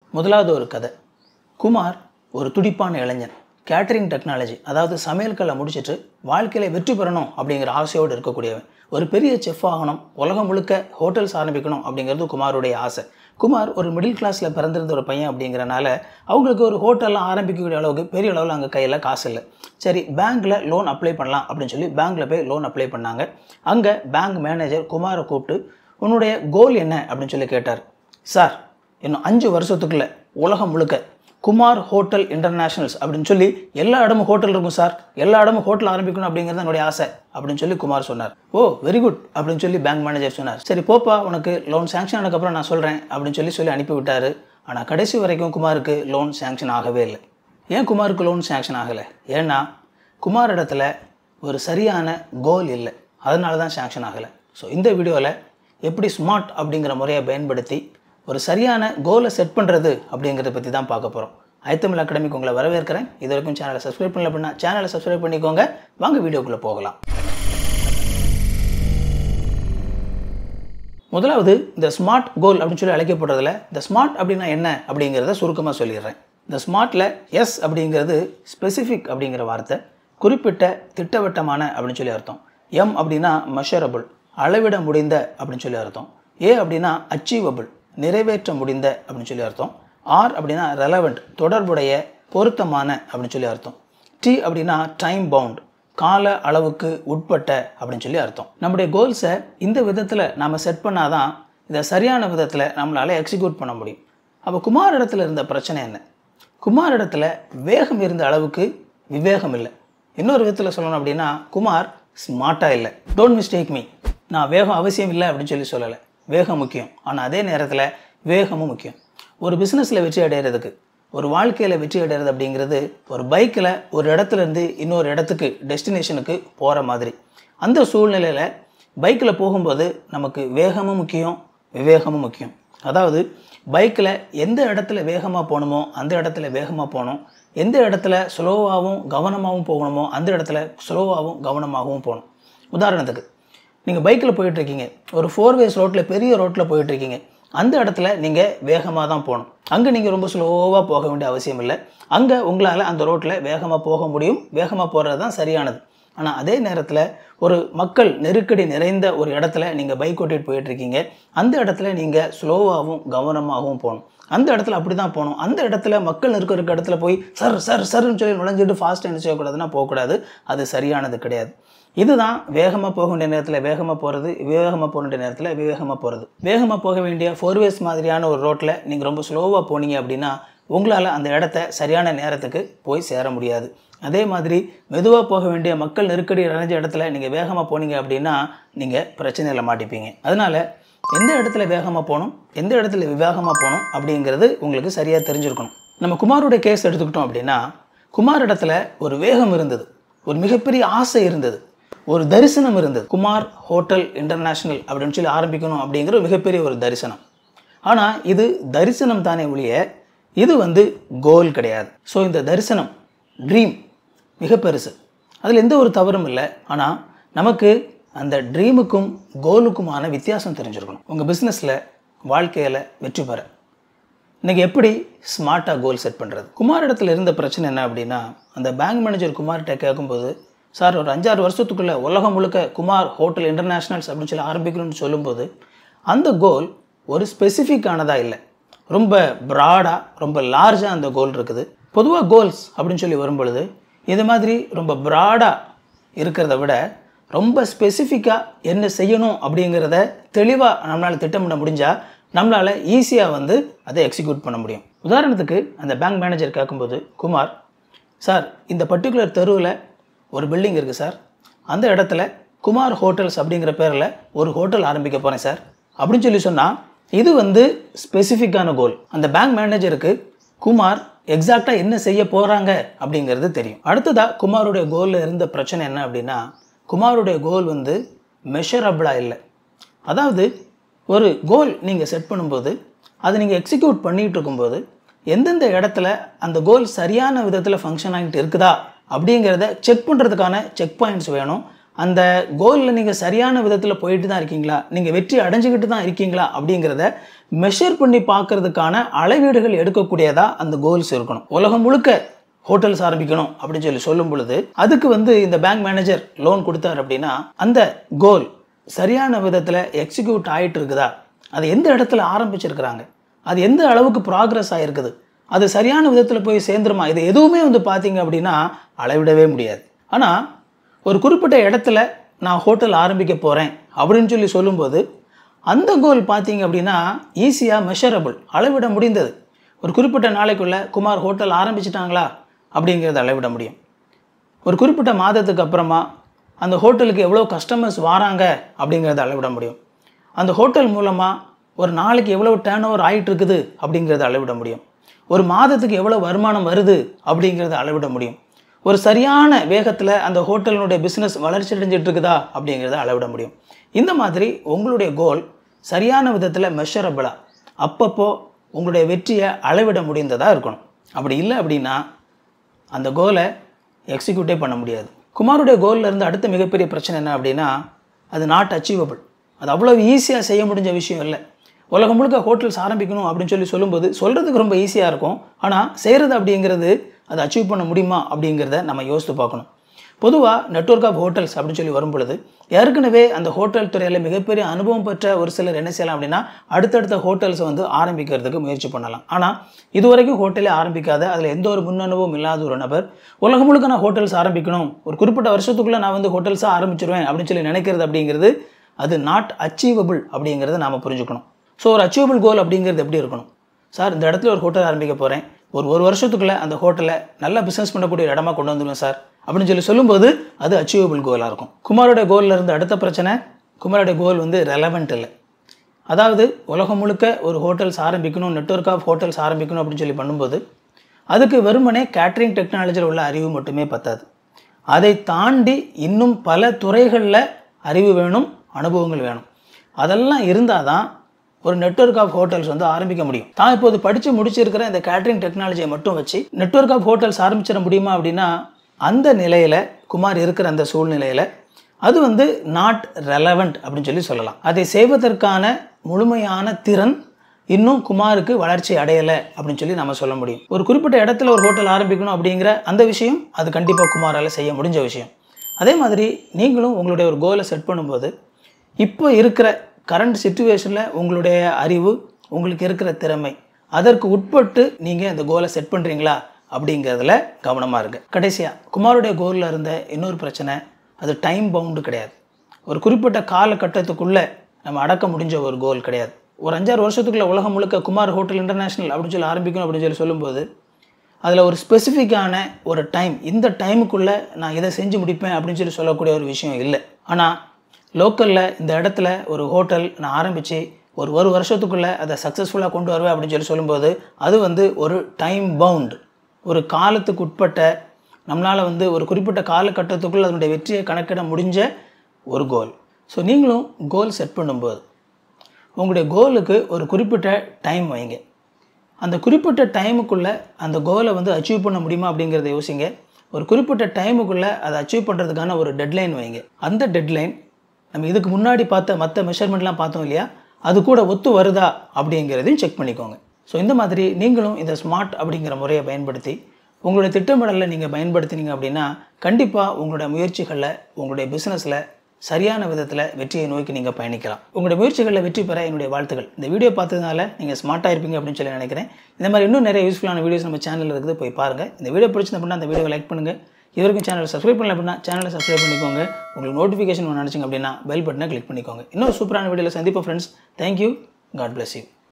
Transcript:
முதலாவது ஒரு கதை குமார் ஒரு துடிப்பான இளைஞன் கேட்டரிங் டெக்னாலஜி அதாவது சமையல்களை முடிச்சிட்டு வாழ்க்கையில் வெற்றி பெறணும் அப்படிங்கிற ஆசையோடு இருக்கக்கூடியவன் ஒரு பெரிய செஃப் ஆகணும் உலகம் முழுக்க ஹோட்டல்ஸ் ஆரம்பிக்கணும் அப்படிங்கிறது குமாருடைய ஆசை குமார் ஒரு மிடில் கிளாஸில் பிறந்திருந்த ஒரு பையன் அப்படிங்கிறனால அவங்களுக்கு ஒரு ஹோட்டல்லாம் ஆரம்பிக்கக்கூடிய அளவுக்கு பெரிய அளவில் அங்கே கையில் காசு இல்லை சரி பேங்க்கில் லோன் அப்ளை பண்ணலாம் அப்படின்னு சொல்லி பேங்க்கில் போய் லோன் அப்ளை பண்ணாங்க அங்கே பேங்க் மேனேஜர் குமாரை கூப்பிட்டு உன்னுடைய கோல் என்ன அப்படின்னு சொல்லி கேட்டார் சார் இன்னும் அஞ்சு வருஷத்துக்குள்ள உலகம் முழுக்க குமார் ஹோட்டல் இன்டர்நேஷனல்ஸ் அப்படின்னு சொல்லி எல்லா இடமும் ஹோட்டல் இருக்கும் சார் எல்லா இடமும் ஹோட்டல் ஆரம்பிக்கணும் அப்படிங்கிறது என்னுடைய ஆசை அப்படின்னு சொல்லி குமார் சொன்னார் ஓ வெரி குட் அப்படின்னு சொல்லி பேங்க் மேனேஜர் சொன்னார் சரி போப்பா உனக்கு லோன் சேங்ஷன் ஆனதுக்கப்புறம் நான் சொல்கிறேன் அப்படின்னு சொல்லி சொல்லி அனுப்பி விட்டாரு ஆனால் கடைசி வரைக்கும் குமாருக்கு லோன் சேங்ஷன் ஆகவே இல்லை ஏன் குமாருக்கு லோன் சேங்ஷன் ஆகலை ஏன்னா குமார் இடத்துல ஒரு சரியான கோல் இல்லை அதனால தான் சேங்ஷன் ஆகலை ஸோ இந்த வீடியோவில் எப்படி ஸ்மார்ட் அப்படிங்கிற முறையை பயன்படுத்தி ஒரு சரியான கோலை செட் பண்ணுறது அப்படிங்கிறத பற்றி தான் பார்க்க போகிறோம் ஐத்தமிழ் அகாடமிக்கு உங்களை வரவேற்கிறேன் இது வரைக்கும் சேனலை சப்ஸ்கிரைப் பண்ணல அப்படின்னா சேனலை சப்ஸ்கிரைப் பண்ணிக்கோங்க வாங்க வீடியோக்குள்ளே போகலாம் முதலாவது இந்த ஸ்மார்ட் கோல் அப்படின்னு சொல்லி அழைக்கப்படுறதுல இந்த ஸ்மார்ட் அப்படின்னா என்ன அப்படிங்கிறத சுருக்கமாக சொல்லிடுறேன் இந்த ஸ்மார்ட்டில் எஸ் அப்படிங்கிறது ஸ்பெசிஃபிக் அப்படிங்கிற வார்த்தை குறிப்பிட்ட திட்டவட்டமான அப்படின்னு சொல்லி அர்த்தம் எம் அப்படின்னா மெஷரபிள் அளவிட முடிந்த அப்படின்னு சொல்லி அர்த்தம் ஏ அப்படின்னா அச்சீவபிள் நிறைவேற்ற முடிந்த அப்படின்னு சொல்லி அர்த்தம் ஆர் அப்படின்னா ரெலவெண்ட் தொடர்புடைய பொருத்தமான அப்படின்னு சொல்லி அர்த்தம் டி அப்படின்னா டைம் பவுண்ட் கால அளவுக்கு உட்பட்ட அப்படின்னு சொல்லி அர்த்தம் நம்முடைய கோல்ஸை இந்த விதத்தில் நாம் செட் பண்ணாதான் இதை சரியான விதத்தில் நம்மளால் எக்ஸிக்யூட் பண்ண முடியும் அப்போ குமார் இடத்துல இருந்த பிரச்சனை என்ன குமார் இடத்துல வேகம் இருந்த அளவுக்கு விவேகம் இல்லை இன்னொரு விதத்தில் சொல்லணும் அப்படின்னா குமார் ஸ்மார்ட்டாக இல்லை டோன்ட் மிஸ்டேக் மீ நான் வேகம் அவசியம் இல்லை அப்படின்னு சொல்லி சொல்லலை வேகம் முக்கியம் ஆனால் அதே நேரத்தில் வேகமும் முக்கியம் ஒரு பிஸ்னஸில் வெற்றி அடைகிறதுக்கு ஒரு வாழ்க்கையில் வெற்றி அடைகிறது அப்படிங்கிறது ஒரு பைக்கில் ஒரு இடத்துல இருந்து இன்னொரு இடத்துக்கு டெஸ்டினேஷனுக்கு போகிற மாதிரி அந்த சூழ்நிலையில் பைக்கில் போகும்போது நமக்கு வேகமும் முக்கியம் விவேகமும் முக்கியம் அதாவது பைக்கில் எந்த இடத்துல வேகமாக போகணுமோ அந்த இடத்துல வேகமாக போகணும் எந்த இடத்துல ஸ்லோவாகவும் கவனமாகவும் போகணுமோ அந்த இடத்துல ஸ்லோவாகவும் கவனமாகவும் போகணும் உதாரணத்துக்கு நீங்கள் பைக்கில் போயிட்டுருக்கீங்க ஒரு ஃபோர் வேஸ் ரோட்டில் பெரிய ரோட்டில் போயிட்டுருக்கீங்க அந்த இடத்துல நீங்கள் வேகமாக தான் போகணும் அங்கே நீங்கள் ரொம்ப ஸ்லோவாக போக வேண்டிய அவசியம் இல்லை அங்கே உங்களால் அந்த ரோட்டில் வேகமாக போக முடியும் வேகமாக போகிறது தான் சரியானது ஆனால் அதே நேரத்தில் ஒரு மக்கள் நெருக்கடி நிறைந்த ஒரு இடத்துல நீங்கள் பைக் ஓட்டிகிட்டு போயிட்டுருக்கீங்க அந்த இடத்துல நீங்கள் ஸ்லோவாகவும் கவனமாகவும் போகணும் அந்த இடத்துல அப்படி தான் போகணும் அந்த இடத்துல மக்கள் இருக்கிற இடத்துல போய் சர் சர் சர்ன்னு சொல்லி நுழைஞ்சிட்டு ஃபாஸ்ட் என்ன செய்யக்கூடாதுன்னா போகக்கூடாது அது சரியானது கிடையாது இதுதான் வேகமாக போக வேண்டிய நேரத்தில் வேகமாக போகிறது வேகமாக போக வேண்டிய நேரத்தில் விவேகமாக போகிறது வேகமாக போக வேண்டிய ஃபோர்வேஸ் மாதிரியான ஒரு ரோட்டில் நீங்கள் ரொம்ப ஸ்லோவாக போனீங்க அப்படின்னா உங்களால் அந்த இடத்த சரியான நேரத்துக்கு போய் சேர முடியாது அதே மாதிரி மெதுவாக போக வேண்டிய மக்கள் நெருக்கடி நிறைஞ்ச இடத்துல நீங்கள் வேகமாக போனீங்க அப்படின்னா நீங்கள் பிரச்சனையில் மாட்டிப்பீங்க அதனால் எந்த இடத்துல வேகமாக போகணும் எந்த இடத்துல விவேகமாக போகணும் அப்படிங்கிறது உங்களுக்கு சரியாக தெரிஞ்சிருக்கணும் நம்ம குமாருடைய கேஸ் எடுத்துக்கிட்டோம் அப்படின்னா குமார் இடத்துல ஒரு வேகம் இருந்தது ஒரு மிகப்பெரிய ஆசை இருந்தது ஒரு தரிசனம் இருந்தது குமார் ஹோட்டல் இன்டர்நேஷ்னல் அப்படின்னு சொல்லி ஆரம்பிக்கணும் அப்படிங்கிற மிகப்பெரிய ஒரு தரிசனம் ஆனால் இது தரிசனம் தானே ஒழிய இது வந்து கோல் கிடையாது ஸோ இந்த தரிசனம் ட்ரீம் மிக பெருசு அதில் எந்த ஒரு தவறும் இல்லை ஆனால் நமக்கு அந்த ட்ரீமுக்கும் கோலுக்குமான வித்தியாசம் தெரிஞ்சிருக்கணும் உங்கள் பிஸ்னஸில் வாழ்க்கையில் வெற்றி பெற இன்றைக்கி எப்படி ஸ்மார்ட்டாக கோல் செட் பண்ணுறது குமார் இடத்துல இருந்த பிரச்சனை என்ன அப்படின்னா அந்த பேங்க் மேனேஜர் குமார்கிட்ட கேட்கும்போது சார் ஒரு அஞ்சாறு வருஷத்துக்குள்ளே உலகம் முழுக்க குமார் ஹோட்டல் இன்டர்நேஷ்னல்ஸ் அப்படின்னு சொல்லி ஆரம்பிக்கணும்னு சொல்லும்போது அந்த கோல் ஒரு ஸ்பெசிஃபிக்கானதாக இல்லை ரொம்ப ப்ராடாக ரொம்ப லார்ஜாக அந்த கோல் இருக்குது பொதுவாக கோல்ஸ் அப்படின்னு சொல்லி வரும்பொழுது இது மாதிரி ரொம்ப ப்ராடாக இருக்கிறத விட ரொம்ப ஸ்பெசிஃபிக்காக என்ன செய்யணும் அப்படிங்கிறத தெளிவாக நம்மளால் திட்டமிட முடிஞ்சால் நம்மளால் ஈஸியாக வந்து அதை எக்ஸிக்யூட் பண்ண முடியும் உதாரணத்துக்கு அந்த பேங்க் மேனேஜர் கேட்கும்போது குமார் சார் இந்த பர்டிகுலர் தெருவில் ஒரு பில்டிங் இருக்குது சார் அந்த இடத்துல குமார் ஹோட்டல்ஸ் அப்படிங்கிற பேரில் ஒரு ஹோட்டல் ஆரம்பிக்க போகிறேன் சார் அப்படின்னு சொல்லி சொன்னால் இது வந்து ஸ்பெசிஃபிக்கான கோல் அந்த பேங்க் மேனேஜருக்கு குமார் எக்ஸாக்டாக என்ன செய்ய போகிறாங்க அப்படிங்கிறது தெரியும் அடுத்ததாக குமாருடைய கோலில் இருந்த பிரச்சனை என்ன அப்படின்னா குமாருடைய கோல் வந்து மெஷரபிளாக இல்லை அதாவது ஒரு கோல் நீங்கள் செட் பண்ணும்போது அதை நீங்கள் எக்ஸிக்யூட் பண்ணிகிட்டு இருக்கும்போது எந்தெந்த இடத்துல அந்த கோல் சரியான விதத்தில் ஃபங்க்ஷன் ஆகிட்டு இருக்குதா அப்படிங்கிறத செக் பண்ணுறதுக்கான செக் பாயிண்ட்ஸ் வேணும் அந்த கோலில் நீங்கள் சரியான விதத்தில் போயிட்டு தான் இருக்கீங்களா நீங்கள் வெற்றி அடைஞ்சிக்கிட்டு தான் இருக்கீங்களா அப்படிங்கிறத மெஷர் பண்ணி பார்க்கறதுக்கான அளவீடுகள் எடுக்கக்கூடியதாக அந்த கோல்ஸ் இருக்கணும் உலகம் முழுக்க ஹோட்டல்ஸ் ஆரம்பிக்கணும் அப்படின்னு சொல்லி சொல்லும் பொழுது அதுக்கு வந்து இந்த பேங்க் மேனேஜர் லோன் கொடுத்தார் அப்படின்னா அந்த கோல் சரியான விதத்தில் எக்ஸிக்யூட் ஆகிட்டு இருக்குதா அது எந்த இடத்துல ஆரம்பிச்சிருக்கிறாங்க அது எந்த அளவுக்கு ப்ராக்ரஸ் ஆகிருக்குது அது சரியான விதத்தில் போய் சேர்ந்துருமா இது எதுவுமே வந்து பார்த்தீங்க அப்படின்னா அளவிடவே முடியாது ஆனால் ஒரு குறிப்பிட்ட இடத்துல நான் ஹோட்டல் ஆரம்பிக்க போகிறேன் அப்படின்னு சொல்லி சொல்லும்போது அந்த கோல் பார்த்தீங்க அப்படின்னா ஈஸியாக மெஷரபிள் அளவிட முடிந்தது ஒரு குறிப்பிட்ட நாளைக்குள்ளே குமார் ஹோட்டல் ஆரம்பிச்சிட்டாங்களா அப்படிங்கிறத அளவிட முடியும் ஒரு குறிப்பிட்ட மாதத்துக்கு அப்புறமா அந்த ஹோட்டலுக்கு எவ்வளோ கஸ்டமர்ஸ் வராங்க அப்படிங்கிறத அளவிட முடியும் அந்த ஹோட்டல் மூலமாக ஒரு நாளைக்கு எவ்வளோ டேர்ன் ஓவர் ஆகிட்டு இருக்குது அப்படிங்கிறத அளவிட முடியும் ஒரு மாதத்துக்கு எவ்வளோ வருமானம் வருது அப்படிங்கிறத அளவிட முடியும் ஒரு சரியான வேகத்தில் அந்த ஹோட்டலினுடைய பிஸ்னஸ் வளர்ச்சி அடைஞ்சிட்டு இருக்குதா அப்படிங்கிறத அளவிட முடியும் இந்த மாதிரி உங்களுடைய கோல் சரியான விதத்தில் மெஷரபிளாக அப்பப்போ உங்களுடைய வெற்றியை அளவிட முடிந்ததாக இருக்கணும் அப்படி இல்லை அப்படின்னா அந்த கோலை எக்ஸிக்யூட்டே பண்ண முடியாது குமாருடைய கோல்ல இருந்து அடுத்த மிகப்பெரிய பிரச்சனை என்ன அப்படின்னா அது நாட் அச்சீவபிள் அது அவ்வளோ ஈஸியாக செய்ய முடிஞ்ச விஷயம் இல்லை உலகம் முழுக்க ஹோட்டல்ஸ் ஆரம்பிக்கணும் அப்படின்னு சொல்லி சொல்லும்போது சொல்கிறதுக்கு ரொம்ப ஈஸியாக இருக்கும் ஆனால் செய்கிறது அப்படிங்கிறது அதை அச்சீவ் பண்ண முடியுமா அப்படிங்கிறத நம்ம யோசித்து பார்க்கணும் பொதுவாக நெட்வொர்க் ஆஃப் ஹோட்டல்ஸ் அப்படின்னு சொல்லி வரும் பொழுது ஏற்கனவே அந்த ஹோட்டல் துறையில் மிகப்பெரிய அனுபவம் பெற்ற ஒரு சிலர் என்ன செய்யலாம் அப்படின்னா அடுத்தடுத்த ஹோட்டல்ஸை வந்து ஆரம்பிக்கிறதுக்கு முயற்சி பண்ணலாம் ஆனால் இதுவரைக்கும் ஹோட்டலே ஆரம்பிக்காத அதில் எந்த ஒரு முன் அனுபவம் இல்லாத ஒரு நபர் உலகம் முழுக்க நான் ஹோட்டல்ஸ் ஆரம்பிக்கணும் ஒரு குறிப்பிட்ட வருஷத்துக்குள்ளே நான் வந்து ஹோட்டல்ஸாக ஆரம்பிச்சிருவேன் அப்படின்னு சொல்லி நினைக்கிறது அப்படிங்கிறது அது நாட் அச்சீவபிள் அப்படிங்கிறத நாம் புரிஞ்சுக்கணும் ஸோ ஒரு அச்சீவபிள் கோல் அப்படிங்கிறது எப்படி இருக்கணும் சார் இந்த இடத்துல ஒரு ஹோட்டல் ஆரம்பிக்க போகிறேன் ஒரு ஒரு வருஷத்துக்குள்ளே அந்த ஹோட்டலை நல்லா பிஸ்னஸ் பண்ணக்கூடிய ஒரு இடமா கொண்டு வந்துடுவேன் சார் அப்படின்னு சொல்லி சொல்லும்போது அது அச்சீவபிள் கோலாக இருக்கும் குமாரோட கோலில் இருந்து அடுத்த பிரச்சனை குமாரோட கோல் வந்து ரெலவெண்ட் இல்லை அதாவது உலகம் முழுக்க ஒரு ஹோட்டல்ஸ் ஆரம்பிக்கணும் நெட்வொர்க் ஆஃப் ஹோட்டல்ஸ் ஆரம்பிக்கணும் அப்படின்னு சொல்லி பண்ணும்போது அதுக்கு வெறுமனே கேட்ரிங் டெக்னாலஜியில் உள்ள அறிவு மட்டுமே பத்தாது அதை தாண்டி இன்னும் பல துறைகளில் அறிவு வேணும் அனுபவங்கள் வேணும் அதெல்லாம் இருந்தால் தான் ஒரு நெட்வொர்க் ஆஃப் ஹோட்டல்ஸ் வந்து ஆரம்பிக்க முடியும் தான் இப்போது படித்து முடிச்சிருக்கிற இந்த கேட்ரிங் டெக்னாலஜியை மட்டும் வச்சு நெட்வொர்க் ஆஃப் ஹோட்டல்ஸ் ஆரம்பிச்சிட முடியுமா அப்படின்னா அந்த நிலையில் குமார் இருக்கிற அந்த சூழ்நிலையில் அது வந்து நாட் ரெலவெண்ட் அப்படின்னு சொல்லி சொல்லலாம் அதை செய்வதற்கான முழுமையான திறன் இன்னும் குமாருக்கு வளர்ச்சி அடையலை அப்படின்னு சொல்லி நம்ம சொல்ல முடியும் ஒரு குறிப்பிட்ட இடத்துல ஒரு ஹோட்டல் ஆரம்பிக்கணும் அப்படிங்கிற அந்த விஷயம் அது கண்டிப்பாக குமாரால் செய்ய முடிஞ்ச விஷயம் அதே மாதிரி நீங்களும் உங்களுடைய ஒரு கோலை செட் பண்ணும்போது இப்போ இருக்கிற கரண்ட் சுச்சுவேஷனில் உங்களுடைய அறிவு உங்களுக்கு இருக்கிற திறமை அதற்கு உட்பட்டு நீங்கள் அந்த கோலை செட் பண்ணுறீங்களா அப்படிங்கிறதுல கவனமாக இருக்கு கடைசியாக குமாருடைய கோலில் இருந்த இன்னொரு பிரச்சனை அது டைம் பவுண்டு கிடையாது ஒரு குறிப்பிட்ட காலகட்டத்துக்குள்ளே நம்ம அடக்க முடிஞ்ச ஒரு கோல் கிடையாது ஒரு அஞ்சாறு வருஷத்துக்குள்ள உலகம் முழுக்க குமார் ஹோட்டல் இன்டர்நேஷ்னல் அப்படின்னு சொல்லி ஆரம்பிக்கணும் அப்படின்னு சொல்லி சொல்லும்போது அதில் ஒரு ஸ்பெசிஃபிக்கான ஒரு டைம் இந்த டைமுக்குள்ளே நான் இதை செஞ்சு முடிப்பேன் அப்படின்னு சொல்லி சொல்லக்கூடிய ஒரு விஷயம் இல்லை ஆனால் லோக்கலில் இந்த இடத்துல ஒரு ஹோட்டல் நான் ஆரம்பித்து ஒரு ஒரு வருஷத்துக்குள்ளே அதை சக்ஸஸ்ஃபுல்லாக கொண்டு வருவேன் அப்படின்னு சொல்லி சொல்லும்போது அது வந்து ஒரு டைம் பவுண்ட் ஒரு காலத்துக்கு உட்பட்ட நம்மளால் வந்து ஒரு குறிப்பிட்ட காலகட்டத்துக்குள்ள அதனுடைய வெற்றியை கணக்கிட முடிஞ்ச ஒரு கோல் ஸோ நீங்களும் கோல் செட் பண்ணும்போது உங்களுடைய கோலுக்கு ஒரு குறிப்பிட்ட டைம் வைங்க அந்த குறிப்பிட்ட டைமுக்குள்ளே அந்த கோலை வந்து அச்சீவ் பண்ண முடியுமா அப்படிங்கிறத யோசிங்க ஒரு குறிப்பிட்ட டைமுக்குள்ளே அதை அச்சீவ் பண்ணுறதுக்கான ஒரு டெட்லைன் வைங்க அந்த டெட்லைன் நம்ம இதுக்கு முன்னாடி பார்த்த மற்ற மெஷர்மெண்ட்லாம் பார்த்தோம் இல்லையா அது கூட ஒத்து வருதா அப்படிங்கிறதையும் செக் பண்ணிக்கோங்க ஸோ இந்த மாதிரி நீங்களும் இந்த ஸ்மார்ட் அப்படிங்கிற முறையை பயன்படுத்தி உங்களுடைய திட்டமிடலில் நீங்கள் பயன்படுத்தினீங்க அப்படின்னா கண்டிப்பாக உங்களுடைய முயற்சிகளில் உங்களுடைய பிஸ்னஸில் சரியான விதத்தில் வெற்றியை நோக்கி நீங்கள் பயணிக்கலாம் உங்களுடைய முயற்சிகளில் வெற்றி பெற என்னுடைய வாழ்த்துக்கள் இந்த வீடியோ பார்த்ததுனால நீங்கள் ஸ்மார்ட்டாக இருப்பீங்க அப்படின்னு சொல்லி நினைக்கிறேன் இந்த மாதிரி இன்னும் நிறைய யூஸ்ஃபுல்லான வீடியோஸ் நம்ம சேனலில் இருக்குது போய் பாருங்கள் இந்த வீடியோ பிடிச்சிருந்த அப்படின்னா அந்த வீடியோ லைக் பண்ணுங்கள் இது வரைக்கும் சேனலை சப்ஸ்கிரைப் பண்ணல அப்படின்னா சேனலை சப்ஸ்கிரைப் பண்ணிக்கோங்க உங்களுக்கு நோட்டிஃபிகேஷன் நினச்சிங்க அப்படின்னா பெல் பட்டனை கிளிக் பண்ணிக்கோங்க இன்னொரு சூப்பரான வீடியோவில் சந்திப்போம் friends thank you God bless you